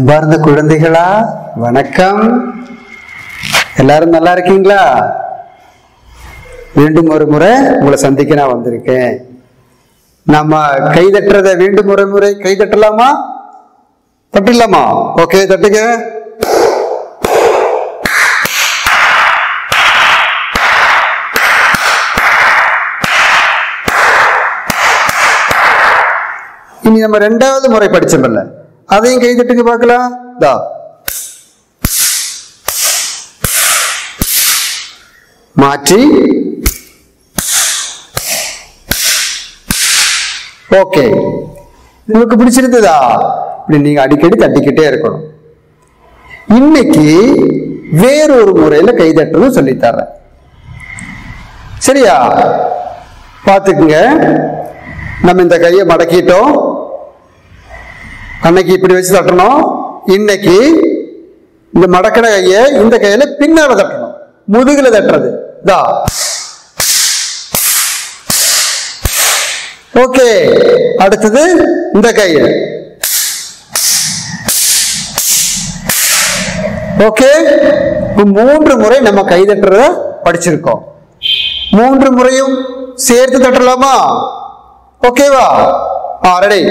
அன்பார்ந்த குழந்தைகளா வணக்கம் எல்லாரும் நல்லா இருக்கீங்களா மீண்டும் ஒரு முறை உங்களை சந்திக்க நான் வந்திருக்கேன் நம்ம கை தட்டுறத மீண்டும் ஒரு முறை கை தட்டலாமா தட்டிடலாமா ஓகே தட்டுங்க இனி நம்ம ரெண்டாவது முறை படிச்சோம்ல அதையும் கை தட்டுங்க பார்க்கலாம் தா மாற்றி ஓகே உங்களுக்கு பிடிச்சிருந்ததா இப்படி நீங்க அடிக்கடி தட்டிக்கிட்டே இருக்கணும் இன்னைக்கு வேறொரு முறையில கை தட்டணும் சொல்லித் தர்றேன் சரியா பார்த்துக்குங்க நம்ம இந்த கையை மடக்கிட்டோம் அன்னைக்கு இப்படி வச்சு தட்டணும் இன்னைக்கு இந்த மடக்கின கையை இந்த கையில பின்னால தட்டணும் முதுகுல தட்டுறது தா ஓகே அடுத்தது இந்த கையில ஓகே இப்ப மூன்று முறை நம்ம கை தட்டுறத படிச்சிருக்கோம் மூன்று முறையும் சேர்த்து தட்டலாமா ஓகேவா ஆ ரெடி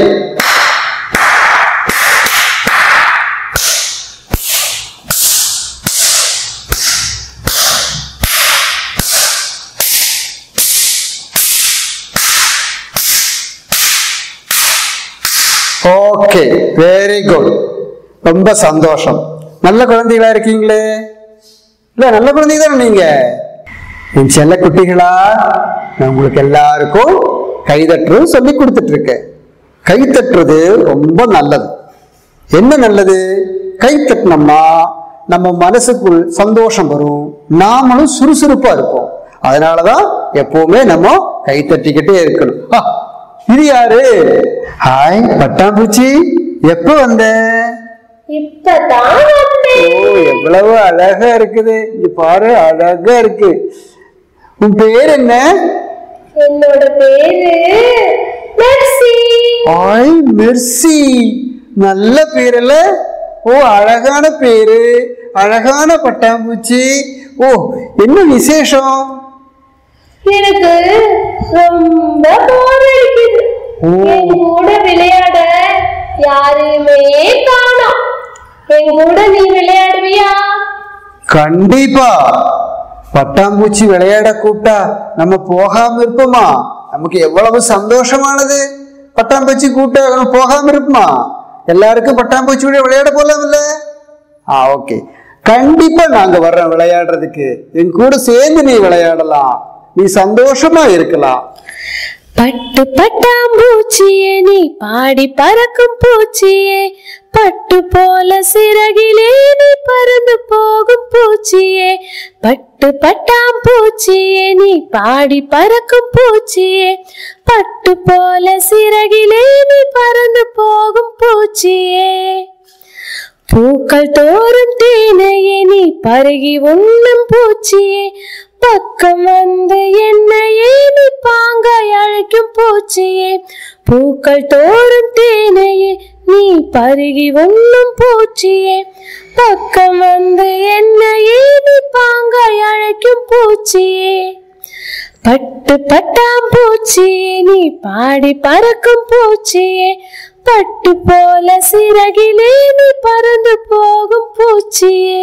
ஓகே வெரி குட் ரொம்ப சந்தோஷம் நல்ல குழந்தைகளா இருக்கீங்களே இல்ல நல்ல குழந்தைங்க தானே நீங்க என் செல்ல குட்டிகளா நான் உங்களுக்கு எல்லாருக்கும் கைதட்டுறது சொல்லி கொடுத்துட்டு இருக்கேன் கை தட்டுறது ரொம்ப நல்லது என்ன நல்லது கை தட்டினோம்னா நம்ம மனசுக்குள் சந்தோஷம் வரும் நாமளும் சுறுசுறுப்பா இருப்போம் அதனாலதான் எப்பவுமே நம்ம கை தட்டிக்கிட்டே இருக்கணும் ஆ, இது யாரு ஹாய் பட்டாம்பூச்சி எப்ப வந்த இப்பதான் ஓ வந்தேன் எவ்வளவு அழகா இருக்குது இங்க பாரு அழகா இருக்கு உன் பேர் என்ன என்னோட பேரு மெர்சி ஆய் மெர்சி நல்ல பேரல்ல ஓ அழகான பேரு அழகான பட்டாம்பூச்சி ஓ என்ன விசேஷம் எனக்கு ரொம்ப போர் அடிக்குது ஓ. என் கூட விளையாட யாரையுமே காணோம் என் கூட நீ விளையாடுவியா கண்டிப்பா பட்டாம்பூச்சி விளையாட கூப்பிட்டா நம்ம போகாம இருப்போமா நமக்கு எவ்வளவு சந்தோஷமானது பட்டாம்பூச்சி கூப்பிட்டா நம்ம போகாம இருப்போமா எல்லாருக்கும் பட்டாம்பூச்சியோட விளையாட போலாம் இல்ல ஆ ஓகே கண்டிப்பா நாங்க வர்றோம் விளையாடுறதுக்கு என் கூட சேர்ந்து நீ விளையாடலாம் நீ சந்தோஷமா இருக்கலாம் பட்டு பட்டாம்பூச்சியே நீ பாடி பறக்கும் பூச்சியே பட்டு போல சிறகிலே நீ பறந்து போகும் பூச்சியே பட்டு பட்டாம்பூச்சியே நீ பாடி பறக்கும் பூச்சியே பட்டு போல சிறகிலே நீ பறந்து போகும் பூச்சியே பூக்கள் தோறும் தேனையே நீ பருகி உண்ணும் பூச்சியே பக்கம் வந்து என்னையே நீ பாங்காய் அழைக்கும் பூச்சியே பூக்கள் தோறும் தேனையே நீ பருகி உண்ணும் பூச்சியே பக்கம் வந்து என்னையே நீ பாங்காய் அழைக்கும் பூச்சியே பட்டு பட்டாம்பூச்சியே நீ பாடி பறக்கும் பூச்சியே பட்டு போல சிறகிலே நீ பறந்து போகும் பூச்சியே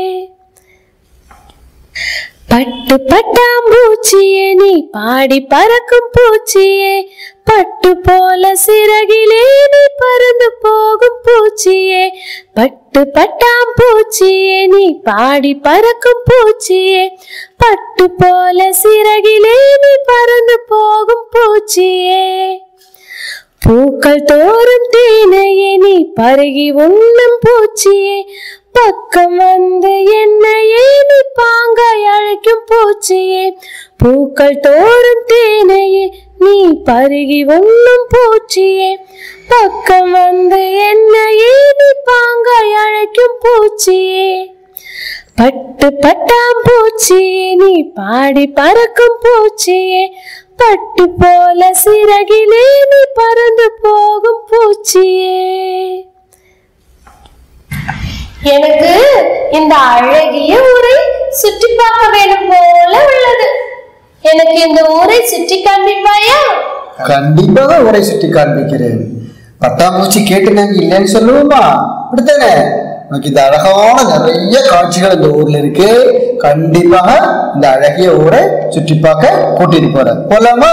பட்டு பட்டாம்பூச்சியே நீ பாடி பறக்கும் பூச்சியே பட்டு போல சிறகிலே நீ பறந்து போகும் பூச்சியே பட்டு பட்டாம்பூச்சியே நீ பாடி பறக்கும் பூச்சியே பட்டு போல சிறகிலே நீ பறந்து போகும் பூச்சியே பூக்கள் தோறும் தேனையே நீ பருகி உண்ணும் பூச்சியே பக்கம் வந்து என்னையே நீ பாங்காய் அழைக்கும் பூச்சியே பூக்கள் தோறும் தேனையே நீ பருகி உண்ணும் பூச்சியே பக்கம் வந்து என்னையே நீ பாங்காய் அழைக்கும் பூச்சியே பட்டு பட்டாம்பூச்சியே நீ பாடி பறக்கும் பூச்சியே பட்டு போல சிறகிலே நீ பறந்து போகும் பூச்சியே எனக்கு இந்த அழகிய ஊரை சுற்றி பார்க்க வேண்டும் போல உள்ளது எனக்கு இந்த ஊரை சுற்றி காண்பிப்பாயா கண்டிப்பாக ஊரை சுற்றி காண்பிக்கிறேன் பட்டாம்பூச்சி கேட்டு நாங்க இல்லைன்னு சொல்லுவோமா அப்படித்தானே உனக்கு இந்த அழகான நிறைய காட்சிகள் இந்த ஊர்ல இருக்கு கண்டிப்பாக இந்த அழகிய ஊரை சுற்றி பார்க்க கூட்டிட்டு போறேன் போலாமா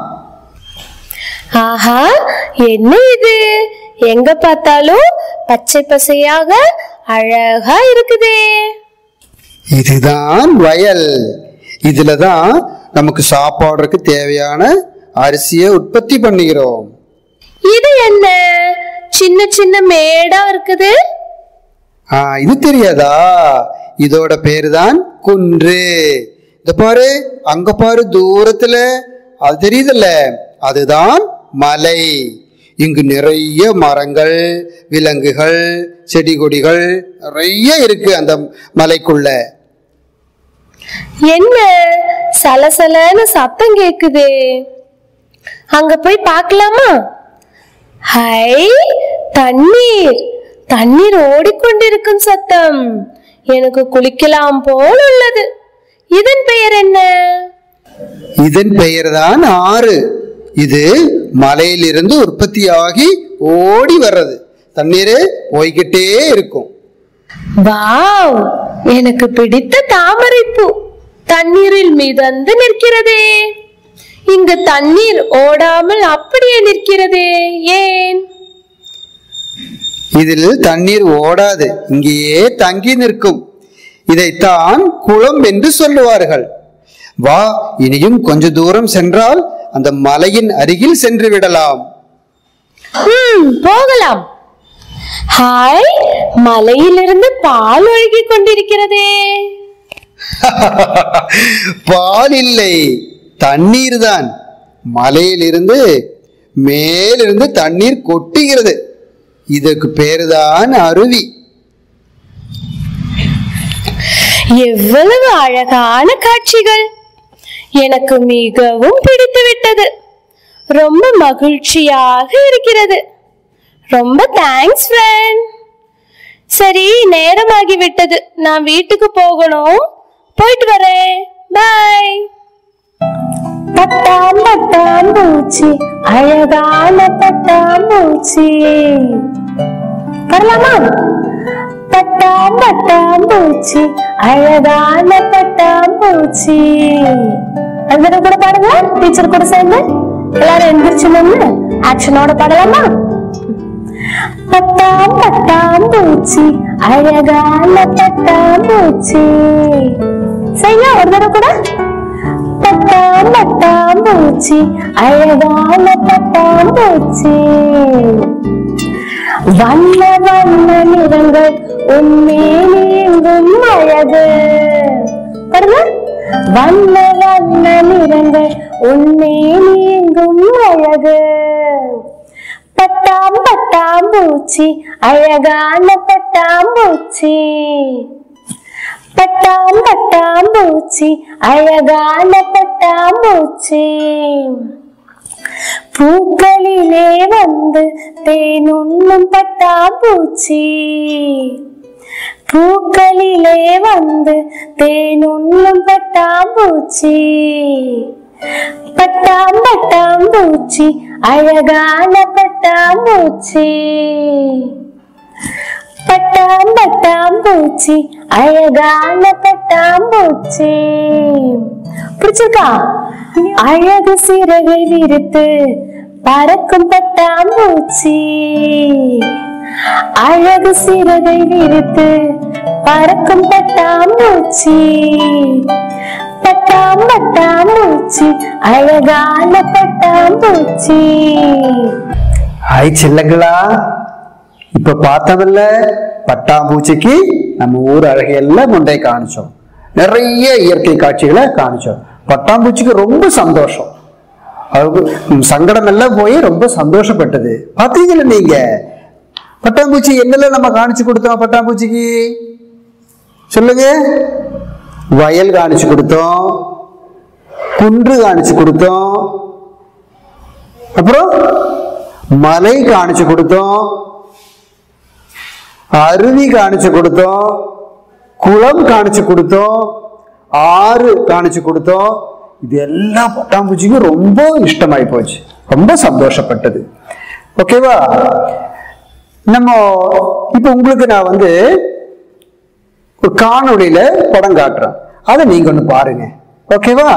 ஆஹா என்ன இது எங்க பார்த்தாலும் பச்சை பசையாக அழகா இருக்குதே இதுதான் வயல் இதுல தான் நமக்கு சாப்பாடுறதுக்கு தேவையான அரிசியை உற்பத்தி பண்ணுகிறோம் இது என்ன சின்ன சின்ன மேடா இருக்குது ஆ இது தெரியாதா இதோட பேரு தான் குன்று இந்த பாரு அங்க பாரு தூரத்துல அது தெரியுதுல்ல அதுதான் மலை இங்கு நிறைய மரங்கள் விலங்குகள் செடி கொடிகள் நிறைய இருக்கு அந்த மலைக்குள்ள என்ன சலசலன்னு சத்தம் கேக்குதே அங்க போய் பார்க்கலாமா ஹை தண்ணீர் தண்ணீர் ஓடிக்கொண்டிருக்கும் சத்தம் எனக்கு குளிக்கலாம் போல் உள்ளது இதன் பெயர் என்ன இதன் பெயர் தான் ஆறு இது மலையிலிருந்து உற்பத்தியாகி ஓடி வர்றது தண்ணீர் போய்கிட்டே இருக்கும் வாவ் எனக்கு பிடித்த தாமரை பூ தண்ணீரில் மிதந்து நிற்கிறதே இங்கு தண்ணீர் ஓடாமல் அப்படியே நிற்கிறதே ஏன் இதில் தண்ணீர் ஓடாது இங்கேயே தங்கி நிற்கும் இதைத்தான் குளம் என்று சொல்லுவார்கள் வா இனியும் கொஞ்ச தூரம் சென்றால் அந்த மலையின் அருகில் சென்று விடலாம் ம் போகலாம் ஹாய் மலையிலிருந்து பால் ஒழுகிக் கொண்டிருக்கிறதே பால் இல்லை தண்ணீர் தான் மலையிலிருந்து மேலிருந்து தண்ணீர் கொட்டுகிறது இதற்கு பேருதான் அருவி எவ்வளவு அழகான காட்சிகள் எனக்கு மிகவும் பிடித்து விட்டது ரொம்ப மகிழ்ச்சியாக இருக்கிறது ரொம்ப தேங்க்ஸ் ஃப்ரெண்ட் சரி நேரமாகி விட்டது நான் வீட்டுக்கு போகணும் போயிட்டு வரேன் பாய் பட்டாம் பட்டாம் பூச்சி அழகான பட்டாம் பூச்சி வரலாமா பட்டாம் பட்டாம் பூச்சி அழகான பட்டாம் பூச்சி அந்த கூட பாடுங்க டீச்சர் கூட சேர்ந்து எல்லாரும் எந்திரிச்சு நின்று ஆக்ஷனோட பாடலாமா பட்டாம் பட்டாம் பூச்சி அழகான பட்டாம் பூச்சி செய்ய ஒரு தடவை கூட பட்டாம் பட்டாம் பூச்சி அழகான பட்டாம் பூச்சி வண்ண வண்ண நிறங்கள் உன்மேனி எங்கும் அழகு பாருங்க வண்ண வண்ண நிறங்கள் உன்மேனி எங்கும் அழகு பட்டாம் பட்டாம் பூச்சி அழகான பட்டாம் பூச்சி பட்டாம் பட்டாம் பூச்சி அழகான பட்டாம் பூச்சி பூக்களிலே வந்து தேனுண்ணும் பட்டாம்பூச்சி பூக்களிலே வந்து தேனுண்ணும் பட்டாம்பூச்சி பட்டாம் பட்டாம்பூச்சி அழகான பட்டாம்பூச்சி பட்டாம் பட்டாம்பூச்சி அழகான பட்டாம்பூச்சி பிடிச்சிருக்கா அழகு சிறகை விரித்து பறக்கும் பட்டாம்பூச்சி அழகு சிறகை விரித்து பறக்கும் பட்டாம்பூச்சி பட்டாம் பட்டாம்பூச்சி அழகான பட்டாம்பூச்சி ஹாய் செல்லங்களா இப்ப பார்த்ததில்ல பட்டாம்பூச்சிக்கு நம்ம ஊர் அழகையெல்லாம் கொண்டே காணிச்சோம் நிறைய இயற்கை காட்சிகளை காணிச்சோம் பட்டாம்பூச்சிக்கு ரொம்ப சந்தோஷம் அதுக்கு ம், சங்கடம் எல்லாம் போய் ரொம்ப சந்தோஷப்பட்டது பார்த்தீங்கல்ல நீங்க பட்டாம்பூச்சி என்னெல்லாம் நம்ம காணிச்சு கொடுத்தோம் பட்டாம்பூச்சிக்கு சொல்லுங்க வயல் காணிச்சு கொடுத்தோம் குன்று காணிச்சு கொடுத்தோம் அப்புறம் மலை காணிச்சு கொடுத்தோம் அருவி காணிச்சு கொடுத்தோம் குளம் காணிச்சு கொடுத்தோம் ஆறு காணிச்சு கொடுத்தோம் இது எல்லா பட்டாம்பூச்சிக்கும் ரொம்ப இஷ்டமாயி போச்சு ரொம்ப சந்தோஷப்பட்டது ஓகேவா நம்ம இப்ப உங்களுக்கு நான் வந்து ஒரு காணொளியில படம் காட்டுறேன் அதை நீங்க ஒண்ணு பாருங்க ஓகேவா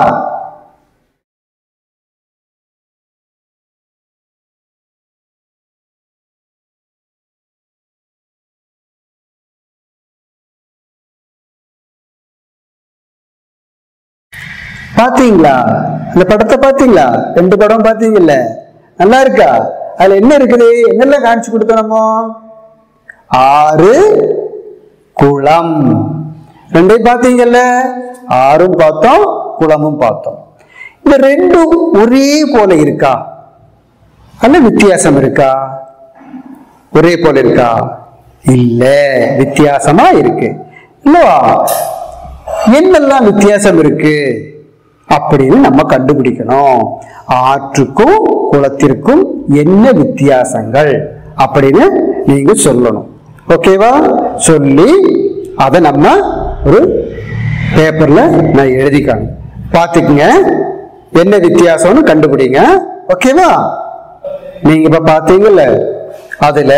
பாத்தீங்களா இந்த படத்தை பாத்தீங்களா ரெண்டு படம் பாத்தீங்கல்ல நல்லா இருக்கா அதுல என்ன இருக்குது என்னெல்லாம் காமிச்சு கொடுத்தோம் நம்ம ஆறு குளம் ரெண்டையும் பாத்தீங்கல்ல ஆறும் பார்த்தோம் குளமும் பார்த்தோம் இந்த ரெண்டும் ஒரே போல இருக்கா அல்ல வித்தியாசம் இருக்கா ஒரே போல இருக்கா இல்ல வித்தியாசமா இருக்கு இல்லவா என்னெல்லாம் வித்தியாசம் இருக்கு அப்படின்னு நம்ம கண்டுபிடிக்கணும் ஆற்றுக்கும் குளத்திற்கும் என்ன வித்தியாசங்கள் அப்படின்னு நீங்க சொல்லணும் ஓகேவா சொல்லி அதை நம்ம ஒரு பேப்பர்ல நான் எழுதிக்கணும் பார்த்துக்குங்க என்ன வித்தியாசம்னு கண்டுபிடிங்க ஓகேவா நீங்க இப்ப பாத்தீங்கல்ல அதுல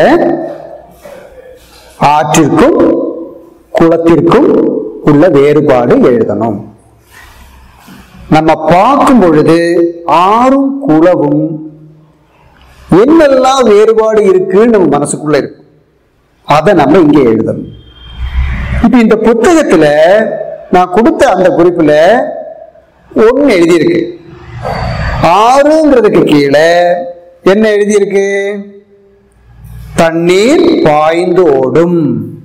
ஆற்றிற்கும் குளத்திற்கும் உள்ள வேறுபாடு எழுதணும் நம்ம பார்க்கும் பொழுது ஆறும் குளவும் என்னெல்லாம் வேறுபாடு இருக்குன்னு நம்ம மனசுக்குள்ள இருக்கும் அதை நம்ம இங்க எழுதணும் இப்ப இந்த புத்தகத்துல நான் கொடுத்த அந்த குறிப்புல ஒன்னு எழுதியிருக்கு ஆறுங்கிறதுக்கு கீழே என்ன எழுதியிருக்கு தண்ணீர் பாய்ந்து ஓடும்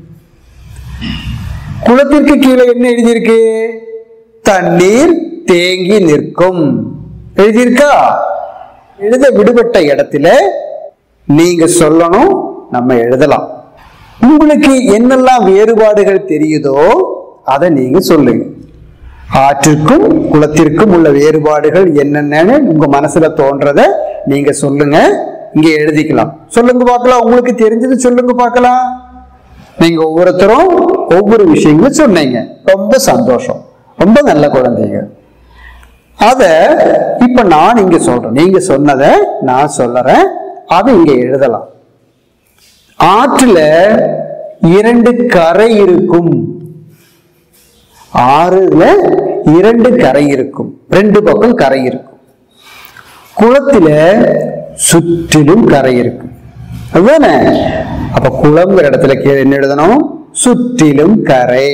குளத்திற்கு கீழே என்ன எழுதியிருக்கு தண்ணீர் தேங்கி நிற்கும் எழுதியிருக்கா எழுத விடுபட்ட இடத்துல நீங்க சொல்லணும் நம்ம எழுதலாம் உங்களுக்கு என்னெல்லாம் வேறுபாடுகள் தெரியுதோ அதை நீங்க சொல்லுங்க ஆற்றிற்கும் குளத்திற்கும் உள்ள வேறுபாடுகள் என்னென்னு உங்க மனசுல தோன்றத நீங்க சொல்லுங்க இங்க எழுதிக்கலாம் சொல்லுங்க பார்க்கலாம் உங்களுக்கு தெரிஞ்சது சொல்லுங்க பார்க்கலாம் நீங்க ஒவ்வொருத்தரும் ஒவ்வொரு விஷயங்களும் சொன்னீங்க ரொம்ப சந்தோஷம் ரொம்ப நல்ல குழந்தைங்க அத இப்ப நான் இங்க சொல்றேன் நீங்க சொன்னதை நான் சொல்லறேன் அதை இங்க எழுதலாம் ஆற்றுல இரண்டு கரை இருக்கும் ஆறுல இரண்டு கரை இருக்கும் ரெண்டு பக்கம் கரை இருக்கும் குளத்துல சுற்றிலும் கரை இருக்கும் அதுதானே அப்ப குளம்ங்கிற இடத்துல கீழே என்ன எழுதணும் சுற்றிலும் கரை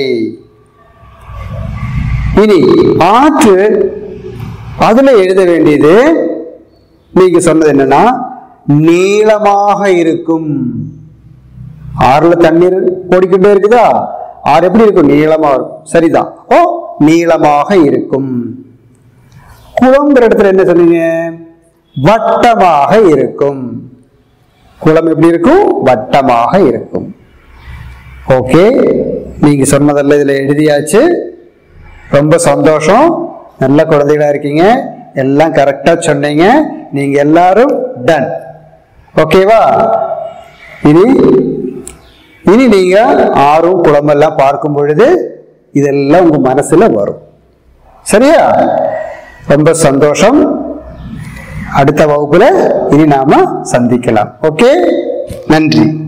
இனி ஆற்று அதுல எழுத வேண்டியது நீங்க சொன்னது என்னன்னா நீளமாக இருக்கும் ஆறுல தண்ணீர் ஓடிக்கிட்டே இருக்குதா ஆறு எப்படி இருக்கும் நீளமா இருக்கும் சரிதான் ஓ நீளமாக இருக்கும் குளம்ங்கிற இடத்துல என்ன சொன்னீங்க வட்டமாக இருக்கும் குளம் எப்படி இருக்கும் வட்டமாக இருக்கும் ஓகே நீங்க சொன்னதெல்லாம் இதுல எழுதியாச்சு ரொம்ப சந்தோஷம் நல்ல குழந்தைகளா இருக்கீங்க எல்லாம் கரெக்டா சொன்னீங்க நீங்க எல்லாரும் டன் ஓகேவா இனி இனி நீங்க ஆறும் குளமெல்லாம் பார்க்கும் பொழுது இதெல்லாம் உங்க மனசுல வரும் சரியா ரொம்ப சந்தோஷம் அடுத்த வகுப்புல இனி நாம சந்திக்கலாம் ஓகே நன்றி